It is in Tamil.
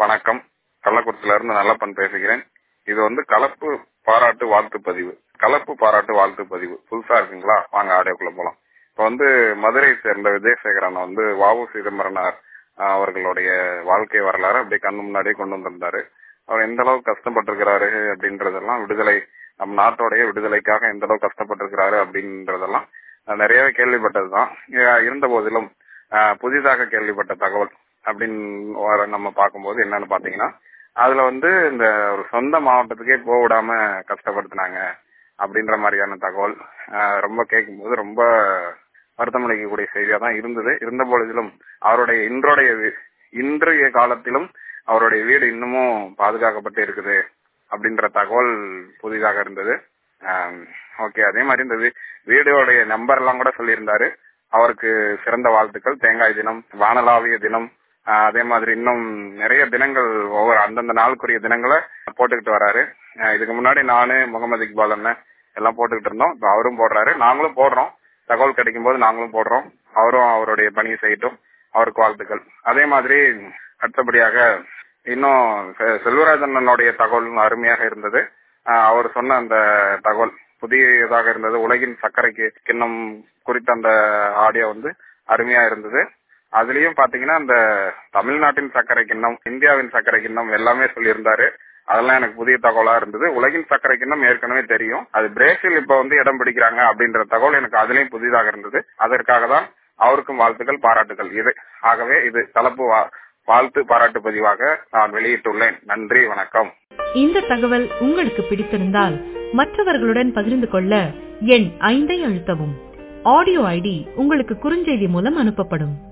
வணக்கம் கள்ளக்குறிச்சியில இருந்து நல்லப்பன் பேசுகிறேன் இது வந்து கலப்பு பாராட்டு வாழ்த்து பதிவு கலப்பு பாராட்டு வாழ்த்து பதிவு புதுசா இருக்குங்களா வாங்க ஆடியோக்குள்ள போலாம் இப்ப வந்து மதுரை சேர்ந்த விஜயசேகரன் வந்து வாவு சிதம்பரனார் ஆஹ், அவர்களுடைய வாழ்க்கை வரலாறு அப்படியே கண்ணு முன்னாடியே கொண்டு வந்திருந்தாரு அவர் எந்த அளவுக்கு கஷ்டப்பட்டிருக்கிறாரு அப்படின்றதெல்லாம் விடுதலை நம் நாட்டோடைய விடுதலைக்காக எந்த அளவுக்கு கஷ்டப்பட்டிருக்கிறாரு அப்படின்றதெல்லாம் நான் நிறையவே கேள்விப்பட்டதுதான் இ- இருந்த போதிலும் ஆஹ், புதிதாக கேள்விப்பட்ட தகவல் அப்படின்னு வர நம்ம பார்க்கும்போது என்னன்னு பாத்தீங்கன்னா அதுல வந்து இந்த ஒரு சொந்த மாவட்டத்துக்கே போக விடாம கஷ்டப்படுத்தினாங்க அப்படின்ற மாதிரியான தகவல் ஆஹ், ரொம்ப கேட்கும்போது ரொம்ப வருத்தமளிக்கக்கூடிய செய்தியா தான் இருந்தது இருந்த பொழுதிலும் அவருடைய இன்றைய வீ- இன்றைய காலத்திலும் அவருடைய வீடு இன்னமும் பாதுகாக்கப்பட்டு இருக்குது அப்படின்ற தகவல் புதிதாக இருந்தது ஓகே அதே மாதிரி இந்த வீ- வீடியோடைய நம்பர் எல்லாம் கூட சொல்லியிருந்தாரு அவருக்கு சிறந்த வாழ்த்துக்கள் தேங்காய் தினம் வானலாவிய தினம் ஆஹ் அதே மாதிரி இன்னும் நிறைய தினங்கள் ஒவ்வொரு அந்தந்த நாளுக்குரிய தினங்களை போட்டுக்கிட்டு வராரு ஆஹ் இதுக்கு முன்னாடி நானு முகமது இக்பால் அண்ணன் எல்லாம் போட்டுக்கிட்டு இருந்தோம் இப்ப அவரும் போடுறாரு நாங்களும் போடுறோம் தகவல் கிடைக்கும் போது நாங்களும் போடுறோம் அவரும் அவருடைய பணியை செய்யட்டும் அவருக்கு வாழ்த்துக்கள் அதே மாதிரி அடுத்தபடியாக இன்னும் செ- செல்வராஜன் அண்ணனுடைய தகவல் அருமையாக இருந்தது ஆஹ் அவர் சொன்ன அந்த தகவல் புதியதாக இருந்தது உலகின் சர்க்கரைக்கு கிண்ணம் குறித்த அந்த ஆடியோ வந்து அருமையா இருந்தது அதுலயும் பாத்தீங்கன்னா அந்த தமிழ்நாட்டின் சர்க்கரை கிண்ணம் இந்தியாவின் சர்க்கரை கிண்ணம் எல்லாமே சொல்லியிருந்தாரு அதெல்லாம் எனக்கு புதிய தகவலா இருந்தது உலகின் சர்க்கரை கிண்ணம் ஏற்கனவே தெரியும் அது பிரேசில் இப்ப வந்து இடம் பிடிக்கிறாங்க அப்படின்ற தகவல் எனக்கு அதுலயும் புதிதாக இருந்தது அதற்காக தான் அவருக்கும் வாழ்த்துக்கள் பாராட்டுகள் இது ஆகவே இது கலப்பு வா- வாழ்த்து பாராட்டு பதிவாக நான் வெளியிட்டுள்ளேன் நன்றி வணக்கம் இந்த தகவல் உங்களுக்கு பிடித்திருந்தால் மற்றவர்களுடன் பகிர்ந்து கொள்ள எண் ஐந்தை அழுத்தவும் ஆடியோ ஐடி உங்களுக்கு குறுஞ்செய்தி மூலம் அனுப்பப்படும்